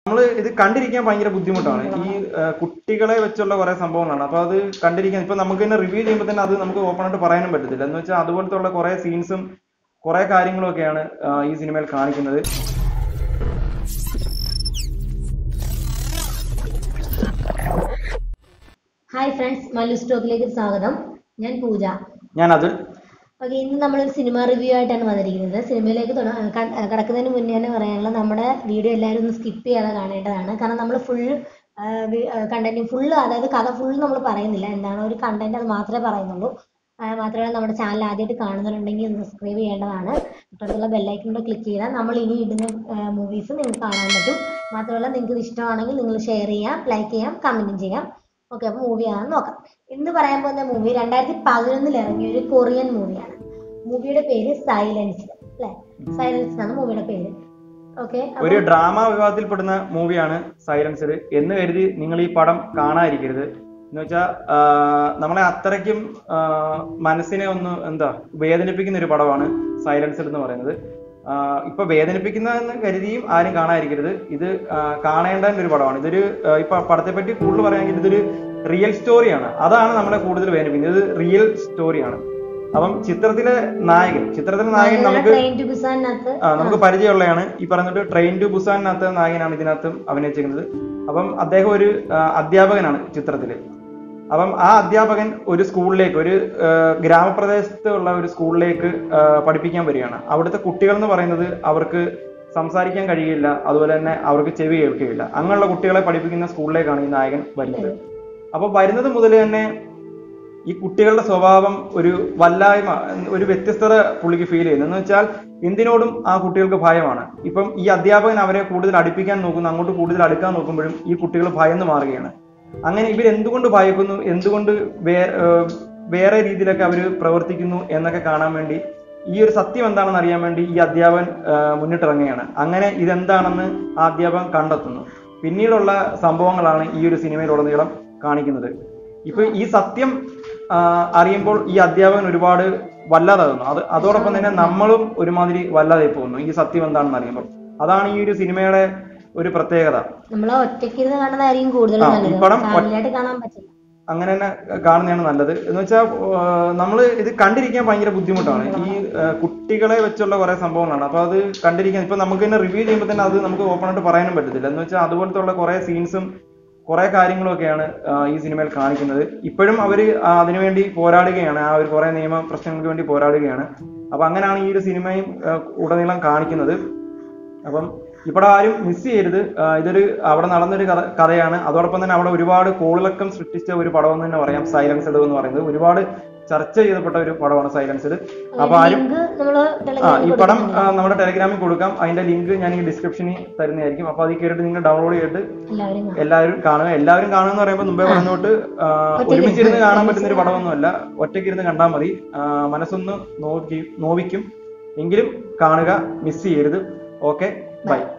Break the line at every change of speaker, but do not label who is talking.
നമ്മൾ ഇത് കണ്ടിരിക്കാൻ ഭയങ്കര ബുദ്ധിമുട്ടാണ് ഈ ആ, കുട്ടികളെ വെച്ചുള്ള കുറെ സംഭവങ്ങളാണ് അപ്പൊ അത് കണ്ടിരിക്കാൻ ഇപ്പൊ നമുക്ക് തന്നെ റിവ്യൂ ചെയ്യുമ്പോൾ തന്നെ അത് നമുക്ക് ഓപ്പൺ ആയിട്ട് പറയാനും പറ്റത്തില്ല എന്ന് വെച്ചാൽ അതുപോലത്തെ ഉള്ള കുറെ സീൻസും കുറെ കാര്യങ്ങളും ഒക്കെയാണ് ആ, ഈ സിനിമയിൽ കാണിക്കുന്നത്
ഹായ് ഫ്രണ്ട്സ് മല്ലു സ്റ്റോക്കിലേക്ക് സ്വാഗതം ഞാൻ പൂജ
ഞാൻ അത്
ഓക്കെ ഇന്ന് നമ്മളൊരു സിനിമ റിവ്യൂ ആയിട്ടാണ് വന്നിരിക്കുന്നത് സിനിമയിലേക്ക് തുട- ക- കടക്കുന്നതിന് മുന്നേ തന്നെ പറയാനുള്ള നമ്മുടെ വീഡിയോ എല്ലാവരും ഒന്ന് സ്കിപ്പ് ചെയ്യാതെ കാണേണ്ടതാണ് കാരണം നമ്മൾ ഫുൾ കണ്ടന്റ് ഫുള്ള് അതായത് കഥ ഫുൾ നമ്മൾ പറയുന്നില്ല എന്താണ് ഒരു കണ്ടന്റ് അത് മാത്രമേ പറയുന്നുള്ളൂ ആ, മാത്രമല്ല നമ്മുടെ ചാനൽ ആദ്യമായിട്ട് കാണുന്നുണ്ടെങ്കിൽ ഒന്ന് സബ്സ്ക്രൈബ് ചെയ്യേണ്ടതാണ് തൊട്ടടുത്തുള്ള ബെല്ലൈക്കണിൽ ക്ലിക്ക് ചെയ്താൽ നമ്മൾ ഇനി ഇടുന്ന മൂവീസ് നിങ്ങൾക്ക് കാണാൻ പറ്റും മാത്രമല്ല നിങ്ങൾക്ക് ഇത് ഇഷ്ടമാണെങ്കിൽ നിങ്ങൾ ഷെയർ ചെയ്യാം ലൈക്ക് ചെയ്യാം കമൻറ്റും ചെയ്യാം ഓക്കെ അപ്പോൾ മൂവി ആണെന്ന് നോക്കാം ഇന്ന് പറയാൻ പോകുന്ന മൂവി രണ്ടായിരത്തി പതിനൊന്നിൽ ഇറങ്ങിയ ഒരു കൊറിയൻ മൂവിയാണ് മൂവിയുടെ പേര് സൈലൻസ് അല്ലേ സൈലൻസ് എന്നാണ് മൂവിയുടെ പേര് ഓക്കെ
ഒരു ഡ്രാമ വിഭാഗത്തിൽപ്പെടുന്ന മൂവിയാണ് സൈലൻസർ എന്ന് കരുതി നിങ്ങൾ ഈ പടം കാണാതിരിക്കരുത് എന്ന് വെച്ചാൽ നമ്മളെ അത്രയ്ക്കും ആ, മനസ്സിനെ ഒന്ന് എന്താ വേദനിപ്പിക്കുന്ന ഒരു പടമാണ് സൈലൻസർ എന്ന് പറയുന്നത് ആ, ഇപ്പൊ വേദനിപ്പിക്കുന്നതെന്ന് കരുതിയും ആരും കാണാതിരിക്കരുത് ഇത് ആ, കാണേണ്ട ഒരു പടമാണ് ഇതൊരു ആ, ഇപ്പൊ പടത്തെ പറ്റി കൂടുതൽ പറയുകയാണെങ്കിൽ ഇതൊരു റിയൽ സ്റ്റോറിയാണ് അതാണ് നമ്മളെ കൂടുതൽ വേദനിപ്പിക്കുന്നത് ഇത് റിയൽ സ്റ്റോറിയാണ് അപ്പം ചിത്രത്തിലെ നായകൻ ചിത്രത്തിലെ നായകൻ നമുക്ക്
ട്രെയിൻ ടു ബുസാനകത്ത്
ആ നമുക്ക് പരിചയമുള്ളതാണ് ഈ പറഞ്ഞിട്ട് ട്രെയിൻ ടു ബുസാനകത്ത് നായകനാണ് ഇതിനകത്തും അഭിനയിച്ചിരിക്കുന്നത് അപ്പം അദ്ദേഹം ഒരു ആ, അധ്യാപകനാണ് ചിത്രത്തില് അപ്പം ആ അധ്യാപകൻ ഒരു സ്കൂളിലേക്ക് ഒരു ആ, ഗ്രാമപ്രദേശത്ത് ഉള്ള ഒരു സ്കൂളിലേക്ക് ആ, പഠിപ്പിക്കാൻ വരികയാണ് അവിടുത്തെ കുട്ടികൾ എന്ന് പറയുന്നത് അവർക്ക് സംസാരിക്കാൻ കഴിയില്ല അതുപോലെ തന്നെ അവർക്ക് ചെവി കേൾക്കുകയില്ല അങ്ങനെയുള്ള കുട്ടികളെ പഠിപ്പിക്കുന്ന സ്കൂളിലേക്കാണ് ഈ നായകൻ വരുന്നത് അപ്പൊ വരുന്നത് മുതൽ തന്നെ ഈ കുട്ടികളുടെ സ്വഭാവം ഒരു വല്ലായ്മ ഒരു വ്യത്യസ്തത പുള്ളിക്ക് ഫീൽ ചെയ്യുന്നു എന്ന് വെച്ചാൽ എന്തിനോടും ആ കുട്ടികൾക്ക് ഭയമാണ് ഇപ്പം ഈ അധ്യാപകൻ അവരെ കൂടുതൽ അടുപ്പിക്കാൻ നോക്കുന്നു അങ്ങോട്ട് കൂടുതൽ അടുക്കാൻ നോക്കുമ്പോഴും ഈ കുട്ടികൾ ഭയന്ന് മാറുകയാണ് അങ്ങനെ ഇവർ എന്തുകൊണ്ട് ഭയക്കുന്നു എന്തുകൊണ്ട് വേ- ഏർ വേറെ രീതിയിലൊക്കെ അവർ പ്രവർത്തിക്കുന്നു എന്നൊക്കെ കാണാൻ വേണ്ടി ഈ ഒരു സത്യം എന്താണെന്ന് അറിയാൻ വേണ്ടി ഈ അധ്യാപകൻ ഏർ മുന്നിട്ടിറങ്ങുകയാണ് അങ്ങനെ ഇതെന്താണെന്ന് ആ അധ്യാപകൻ കണ്ടെത്തുന്നു പിന്നീടുള്ള സംഭവങ്ങളാണ് ഈ ഒരു സിനിമയിലുടനീളം കാണിക്കുന്നത് ഇപ്പൊ ഈ സത്യം ആ, അറിയുമ്പോൾ ഈ അധ്യാപകൻ ഒരുപാട് വല്ലാതാകുന്നു അത് അതോടൊപ്പം തന്നെ നമ്മളും ഒരുമാതിരി വല്ലാതായി പോകുന്നു ഈ സത്യം എന്താണെന്ന് അറിയുമ്പോൾ അതാണ് ഈ ഒരു സിനിമയുടെ ഒരു പ്രത്യേകത
നമ്മൾ ഒറ്റയ്ക്ക് ഇരുന്ന് കാണുന്നതായിരിക്കും കൂടുതൽ
ആ, ഈ
നല്ലത്
പടം ഒ-
ഫാമിലിയായിട്ട് കാണാൻ പറ്റില്ല
അങ്ങനെ തന്നെ കാണുന്നതാണ് നല്ലത് എന്ന് വെച്ചാൽ നമ്മൾ ഇത് കണ്ടിരിക്കാൻ ഭയങ്കര ബുദ്ധിമുട്ടാണ് ഈ ആ, കുട്ടികളെ വെച്ചുള്ള കുറെ സംഭവങ്ങളാണ് അപ്പൊ അത് കണ്ടിരിക്കാൻ ഇപ്പൊ നമുക്ക് തന്നെ റിവ്യൂ ചെയ്യുമ്പോൾ തന്നെ അത് നമുക്ക് ഓപ്പൺ ആയിട്ട് പറയാനും പറ്റത്തില്ല എന്ന് വെച്ചാൽ അതുപോലത്തെ ഉള്ള കുറെ സീൻസും കുറെ കാര്യങ്ങളും ഒക്കെയാണ് ആ, ഈ സിനിമയിൽ കാണിക്കുന്നത് ഇപ്പോഴും അവർ അതിനുവേണ്ടി പോരാടുകയാണ് ആ ഒരു കുറെ നിയമ പ്രശ്നങ്ങൾക്ക് വേണ്ടി പോരാടുകയാണ് അപ്പൊ അങ്ങനെയാണ് ഈ ഒരു സിനിമയും ആ, ഉടനീളം കാണിക്കുന്നത് അപ്പം ഇവിടെ ആരും മിസ് ചെയ്യരുത് ആ, ഇതൊരു അവിടെ നടന്നൊരു കഥ കഥയാണ് അതോടൊപ്പം തന്നെ അവിടെ ഒരുപാട് കോളിളക്കം സൃഷ്ടിച്ച ഒരു പടം എന്ന് തന്നെ പറയാം സൈലൻസ്ഡ് എന്ന് പറയുന്നത് ഒരുപാട് ചർച്ച ചെയ്യപ്പെട്ട ഒരു പടമാണ് സൈലൻസ്ഡ് അപ്പൊ ആരും
ലിങ്ക് നമ്മള്
ആ ഈ
ടെലഗ്രാമിൽ
പടം ആ, നമ്മുടെ ടെലഗ്രാമിൽ കൊടുക്കാം അതിന്റെ ലിങ്ക് ഞാൻ ഈ ഡിസ്ക്രിപ്ഷനിൽ തരുന്നതായിരിക്കും അപ്പൊ അതിൽ കയറിയിട്ട് നിങ്ങൾ ഡൗൺലോഡ് ചെയ്തിട്ട്
എല്ലാവരും കാണും.
എല്ലാവരും കാണുക എല്ലാവരും കാണുക എന്ന് പറയുമ്പോൾ മുമ്പേ പറഞ്ഞോട്ട് ആ,
ഒറ്റയ്ക്ക്
ഒരുമിച്ചിരുന്ന് കാണാൻ
ഇരുന്ന്
പറ്റുന്ന ഒരു പടമൊന്നുമല്ല ഒറ്റയ്ക്കിരുന്ന് കണ്ടാൽ മതി ആ, മനസ്സൊന്ന് നോക്കി നോവിക്കും എങ്കിലും കാണുക മിസ് ചെയ്യരുത് ഓക്കെ ബൈ